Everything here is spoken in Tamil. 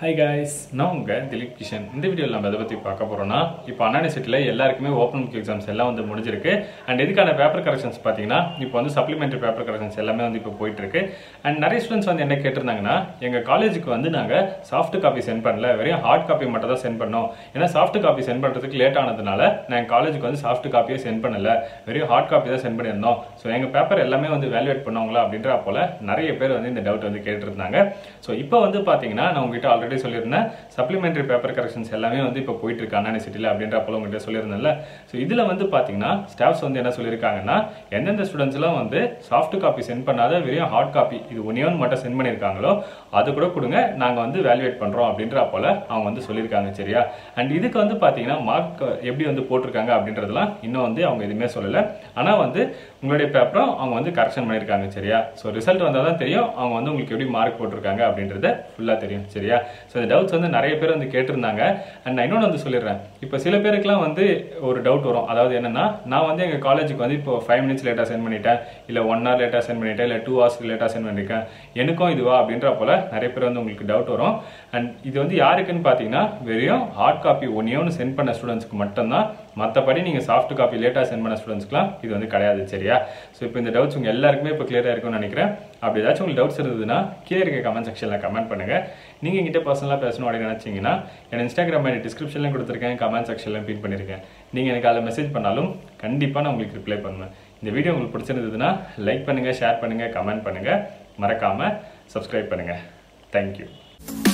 ஹாய் காய்ஸ் நான் உங்கள் திலீப் கிஷன் இந்த வீடியோவில் நம்ம எதை பற்றி பார்க்க போகிறோம்னா இப்போ அண்ணா யூனிவர்சிட்டியில் எல்லாருக்குமே ஓப்பன் புக் எக்ஸாம்ஸ் எல்லாம் வந்து முடிஞ்சிருக்கு அண்ட் இதுக்கான பேப்பர் கரெக்ஷன்ஸ் பார்த்தீங்கன்னா இப்போ வந்து சப்ளிமெண்ட்ரி பேப்பர் கரெக்ஷன்ஸ் எல்லாமே வந்து இப்போ போயிட்டு இருக்கு அண்ட் நிறைய ஸ்டூடெண்ட்ஸ் வந்து என்ன கேட்டிருந்தாங்கன்னா எங்கள் காலேஜுக்கு வந்து நாங்கள் சாஃப்ட் காப்பி சென்ட் பண்ணல வெறும் ஹார்ட் காப்பி மட்டும் தான் சென்ட் பண்ணோம் ஏன்னா சாஃப்ட் காப்பி சென்ட் பண்ணுறதுக்கு லேட் ஆனதுனால நான் காலேஜுக்கு வந்து சாஃப்ட் காப்பியே சென்ட் பண்ணல வெறும் ஹார்ட் காப்பி தான் சென்ட் பண்ணியிருந்தோம் ஸோ எங்கள் பேப்பர் எல்லாமே வந்து வேல்யூவேட் பண்ணுவாங்களா அப்படின்ற போல நிறைய பேர் வந்து இந்த டவுட் வந்து கேட்டிருந்தாங்க ஸோ இப்போ வந்து பார்த்தீங்கன்னா நான் உங்ககிட்ட ஆல்ரெடி சொல்லியிருந்தேன் சப்ளிமெண்ட்ரி பேப்பர் கரெக்ஷன்ஸ் எல்லாமே வந்து இப்போ போயிட்டு இருக்கு அண்ணா யூனிவர்சிட்டியில் அப்படின்ற போல உங்ககிட்ட சொல்லியிருந்தேன்ல ஸோ இதில் வந்து பார்த்தீங்கன்னா ஸ்டாஃப்ஸ் வந்து என்ன சொல்லியிருக்காங்கன்னா எந்தெந்த ஸ்டூடெண்ட்ஸ்லாம் வந்து சாஃப்ட் காப்பி சென்ட் பண்ணாத வெறும் ஹார்ட் காப்பி இது ஒன்னே ஒன்று மட்டும் சென்ட் பண்ணியிருக்காங்களோ அது கூட கொடுங்க நாங்கள் வந்து வேல்யூவேட் பண்ணுறோம் அப்படின்ற போல அவங்க வந்து சொல்லியிருக்காங்க சரியா அண்ட் இதுக்கு வந்து பார்த்தீங்கன்னா மார்க் எப்படி வந்து போட்டிருக்காங்க அப்படின்றதெல்லாம் இன்னும் வந்து அவங்க எதுவுமே சொல்லலை ஆனால் வந்து உங்களுடைய பேப்பரும் அவங்க வந்து கரெக்ஷன் பண்ணியிருக்காங்க சரியா ஸோ ரிசல்ட் வந்தால் தான் தெரியும் அவங்க வந்து உங்களுக்கு எப்படி மார்க் போட்டிருக்காங்க அப்படின்றத ஃபுல்லாக தெரியும் சரியா ஸோ இந்த டவுட்ஸ் வந்து நிறைய பேர் வந்து கேட்டிருந்தாங்க அண்ட் நான் இன்னொன்று வந்து சொல்லிடுறேன் இப்போ சில பேருக்குலாம் வந்து ஒரு டவுட் வரும் அதாவது என்னன்னா நான் வந்து எங்கள் காலேஜுக்கு வந்து இப்போ ஃபைவ் மினிட்ஸ் லேட்டாக சென்ட் பண்ணிட்டேன் இல்லை ஒன் ஹவர் லேட்டாக சென்ட் பண்ணிட்டேன் இல்லை டூ ஹவர்ஸ் லேட்டாக சென்ட் பண்ணியிருக்கேன் எனக்கும் இதுவா அப்படின்ற போல நிறைய பேர் வந்து உங்களுக்கு டவுட் வரும் அண்ட் இது வந்து யாருக்குன்னு பார்த்தீங்கன்னா வெறும் ஹார்ட் காப்பி ஒன்னே ஒன்று சென்ட் பண்ண ஸ்டூடெண்ட்ஸ்க்கு மட்டும்தான் மற்றபடி நீங்கள் சாஃப்ட் காப்பி லேட்டாக சென்ட் பண்ண ஸ்டூடெண்ட்ஸ்க்குலாம் இது வந்து கிடையாது சரியா ஸோ இப்போ இந்த டவுட்ஸ் உங்கள் எல்லாருக்குமே இப்போ கிளியராக இருக்கும்னு நினைக்கிறேன் அப்படி ஏதாச்சும் உங்களுக்கு டவுட்ஸ் இருந்ததுன்னா கீழே இருக்க கமெண்ட் செக்ஷனில் கமெண்ட் பண்ணுங்கள் நீங்கள் எங்கிட்ட பர்சனலாக பேசணும் அப்படின்னு நினச்சிங்கன்னா என் இன்ஸ்டாகிராம் ஐடி டிஸ்கிரிப்ஷன்லையும் கொடுத்துருக்கேன் கமெண்ட் செக்ஷன்லையும் பின் பண்ணியிருக்கேன் நீங்கள் எனக்கு அதில் மெசேஜ் பண்ணாலும் கண்டிப்பாக நான் உங்களுக்கு ரிப்ளை பண்ணுவேன் இந்த வீடியோ உங்களுக்கு பிடிச்சிருந்ததுன்னா லைக் பண்ணுங்கள் ஷேர் பண்ணுங்கள் கமெண்ட் பண்ணுங்கள் மறக்காமல் சப்ஸ்கிரைப் பண்ணுங்கள் தேங்க்யூ